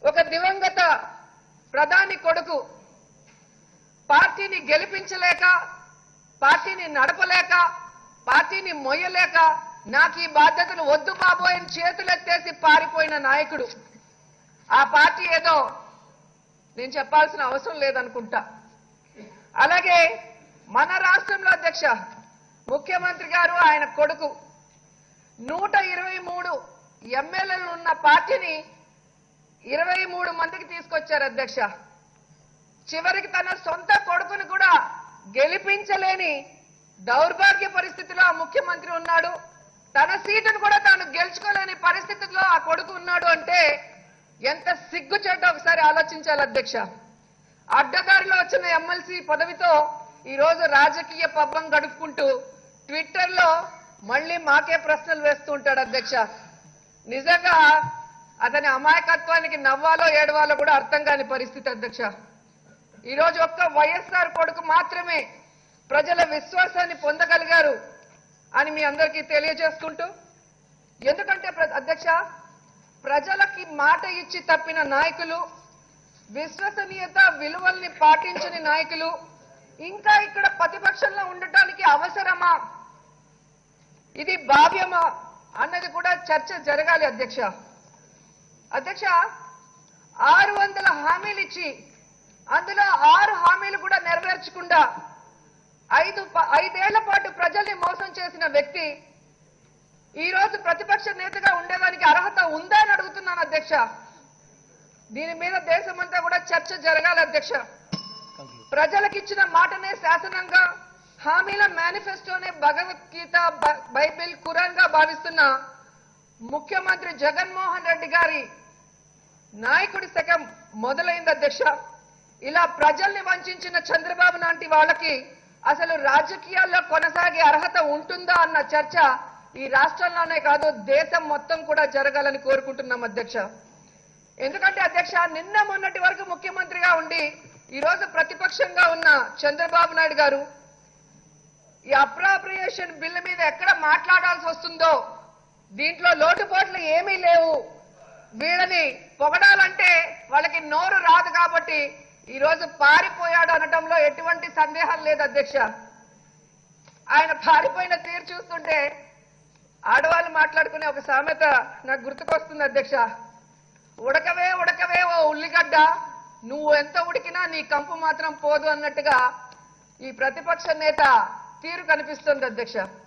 ఒక దివంగత ప్రధాని కొడుకు పార్టీని గెలిపించలేక పార్టీని నడపలేక పార్టీని మొయ్యలేక నాకు ఈ బాధ్యతలు వద్దు బాబోయని చేతులెత్తేసి పారిపోయిన నాయకుడు ఆ పార్టీ ఏదో నేను చెప్పాల్సిన అవసరం లేదనుకుంటా అలాగే మన రాష్ట్రంలో అధ్యక్ష ముఖ్యమంత్రి గారు ఆయన కొడుకు నూట ఇరవై మూడు ఎమ్మెల్యేలు ఉన్న పార్టీని ఇరవై మూడు మందికి తీసుకొచ్చారు అధ్యక్ష చివరికి తన సొంత కొడుకుని కూడా గెలిపించలేని దౌర్భాగ్య పరిస్థితిలో ఆ ముఖ్యమంత్రి ఉన్నాడు తన సీటును కూడా తాను గెలుచుకోలేని పరిస్థితిలో ఆ కొడుకు ఉన్నాడు అంటే ఎంత సిగ్గుచేట ఒకసారి ఆలోచించాలి అధ్యక్ష అడ్డదారిలో వచ్చిన ఎమ్మెల్సీ పదవితో ఈ రోజు రాజకీయ పబ్బం గడుపుకుంటూ ట్విట్టర్ లో మళ్ళీ మాకే ప్రశ్నలు వేస్తూ ఉంటాడు అధ్యక్ష నిజంగా అతని అమాయకత్వానికి నవ్వాలో ఏడవాలో కూడా అర్థం కాని పరిస్థితి అధ్యక్ష ఈ రోజు ఒక్క వైఎస్ఆర్ కొడుకు మాత్రమే ప్రజల విశ్వాసాన్ని పొందగలిగారు అని మీ అందరికీ తెలియజేసుకుంటూ ఎందుకంటే ప్ర- అధ్యక్ష ప్రజలకి మాట ఇచ్చి తప్పిన నాయకులు విశ్వసనీయత విలువల్ని పాటించని నాయకులు ఇంకా ఇక్కడ ప్రతిపక్షంలో ఉండటానికి అవసరమా ఇది భావ్యమా అన్నది కూడా చర్చ జరగాలి అధ్యక్ష అధ్యక్ష ఆరు వందల హామీలు ఇచ్చి అందులో ఆరు హామీలు కూడా నెరవేర్చకుండా ఐదు ప- ఐదేళ్ల పాటు ప్రజల్ని మోసం చేసిన వ్యక్తి ఈ రోజు ప్రతిపక్ష నేతగా ఉండేదానికి అర్హత ఉందా అని అడుగుతున్నాను అధ్యక్ష దీని మీద దేశమంతా కూడా చర్చ జరగాలి అధ్యక్ష ప్రజలకు ఇచ్చిన మాటనే శాసనంగా హామీల మేనిఫెస్టోనే భగవద్గీత బ- బైబిల్ ఖురాన్ గా భావిస్తున్న ముఖ్యమంత్రి జగన్మోహన్ రెడ్డి గారి నాయకుడి శకం మొదలైంది అధ్యక్ష ఇలా ప్రజల్ని వంచిన చంద్రబాబు లాంటి వాళ్ళకి అసలు రాజకీయాల్లో కొనసాగే అర్హత ఉంటుందా అన్న చర్చ ఈ రాష్ట్రంలోనే కాదు దేశం మొత్తం కూడా జరగాలని కోరుకుంటున్నాం అధ్యక్ష ఎందుకంటే అధ్యక్ష నిన్న మొన్నటి వరకు ముఖ్యమంత్రిగా ఉండి ఈ రోజు ప్రతిపక్షంగా ఉన్న చంద్రబాబు నాయుడు గారు ఈ అప్రాప్రియేషన్ బిల్లు మీద ఎక్కడ మాట్లాడాల్సి వస్తుందో దీంట్లో లోటుపాట్లు ఏమీ లేవు వీళ్ళని పొగడాలంటే వాళ్ళకి నోరు రాదు కాబట్టి ఈ రోజు పారిపోయాడు అనటంలో ఎటువంటి సందేహం లేదు అధ్యక్ష ఆయన పారిపోయిన తీరు చూస్తుంటే ఆడవాళ్ళు మాట్లాడుకునే ఒక సామెత నాకు గుర్తుకొస్తుంది అధ్యక్ష ఉడకవే ఉడకవే ఓ ఉల్లిగడ్డ నువ్వు ఎంత ఉడికినా నీ కంపు మాత్రం పోదు అన్నట్టుగా ఈ ప్రతిపక్ష నేత తీరు కనిపిస్తుంది అధ్యక్ష